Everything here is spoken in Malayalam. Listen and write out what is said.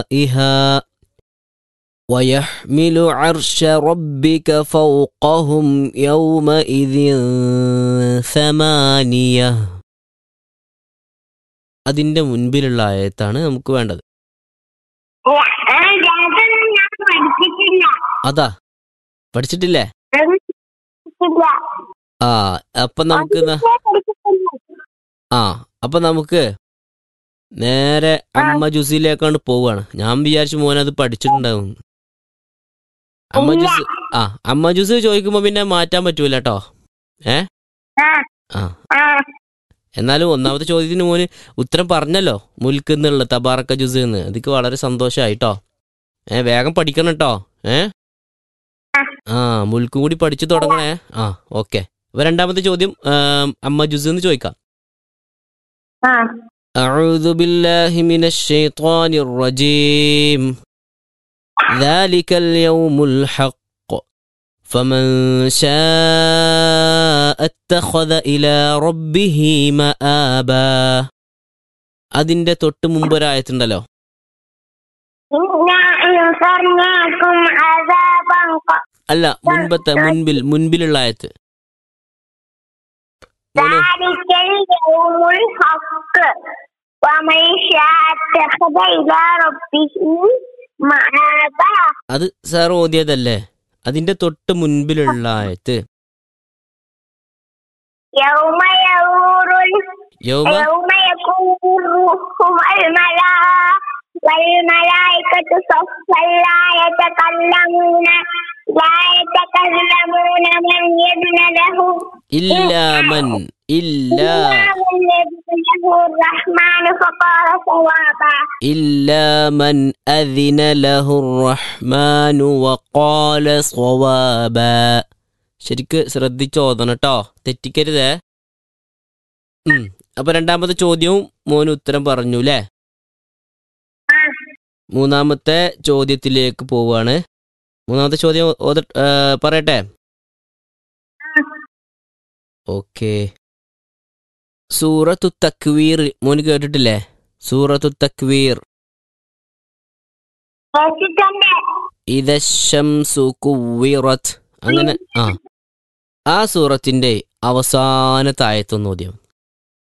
إها ويحمل عرش ربك فوقهم يومئذ ثمانية അതിൻ്റെ മുൻപിലുള്ള ആയത്താണ് നമുക്ക് വേണ്ടത് അതൊന്നും ഞാൻ പഠിച്ചിട്ടില്ല അതാ പഠിച്ചിട്ടില്ലേ അത് പഠിച്ചിട്ടില്ല. ആ അപ്പൊ നമുക്ക് ന- അതൊന്നും ഞാൻ പഠിച്ചിട്ടില്ല. ആ അപ്പൊ നമുക്ക് നേരെ അമ്മ ജുസിലേക്കാണ് പോവാണ് ഞാൻ വിചാരിച്ചു മോനെ അത് പഠിച്ചിട്ടുണ്ടാവും അമ്മ ഇല്ല. ജ്യൂസ് ആ അമ്മ ജ്യൂസ് ചോദിക്കുമ്പോ പിന്നെ മാറ്റാൻ പറ്റൂല കേട്ടോ ഏ ആ, ആ ആ, എന്നാലും ഒന്നാമത്തെ ചോദ്യത്തിന് മോന് ഉത്തരം പറഞ്ഞല്ലോ മുൽക്ക് എന്നുള്ള തബാറക്ക ജ്യൂസ് എന്ന് അതിക്ക് വളരെ സന്തോഷമായിട്ടോ ഏ വേഗം പഠിക്കണം കേട്ടോ ഏ ആ മുൽക്കും കൂടി പഠിച്ചു തുടങ്ങണേ ആ ഓക്കെ അപ്പൊ രണ്ടാമത്തെ ചോദ്യം ആ, അമ്മ ജ്യൂസ് എന്ന് ചോദിക്കാം ആ. أعوذ بالله من الشيطان الرجيم ذلك اليوم الحق فمن شاء اتخذ إلى ربه مآبا അതിന്റെ തൊട്ട് മുമ്പ് ഒരായത്തുണ്ടല്ലോ إنا أنصرناكم عذابا ق- അല്ല മുൻപത്തെ മുൻപിൽ മുൻപിലുള്ള ആയത്ത് മോനെ, ذلك اليوم الحق ومن شاء اتخذ إلى ربه مآبا അത് സാർ ഓതിയതല്ലേ അതിന്റെ തൊട്ട് മുൻപിലുള്ള ആയത്ത് يوم يغور ال- യൗമ يوم يكون الروح والملائكة والملائكة صفا لا يتكلمون لا يتكلمون من يدن له ഇല്ലാമൻ ഇല്ലാ إلا من يدن له الرحمن فقال صوابا إلا من أذن له الرحمن وقال صوابا ശരിക്ക് ശ്രദ്ധിച്ച് ഓതണം കേട്ടോ തെറ്റിക്കരുതേ ഉം അപ്പൊ രണ്ടാമത്തെ ചോദ്യവും മോന് ഉത്തരം പറഞ്ഞു അല്ലേ മൂന്നാമത്തെ ചോദ്യത്തിലേക്ക് പോവാണ് മൂന്നാമത്തെ ചോദ്യം ഓത ഏ, പറയട്ടെ ഓക്കെ സൂറത്തു തക്വീർ മോന് കേട്ടിട്ടില്ലേ സൂറത്തു തക്വീർ കേട്ടിട്ടുണ്ട് ഇദശംസു കുവ്വിറത്ത് അങ്ങനെ ആ ആ സൂറത്തിന്റെ അവസാനത്തെ ആയത്തൊന്ന് ചോദ്യം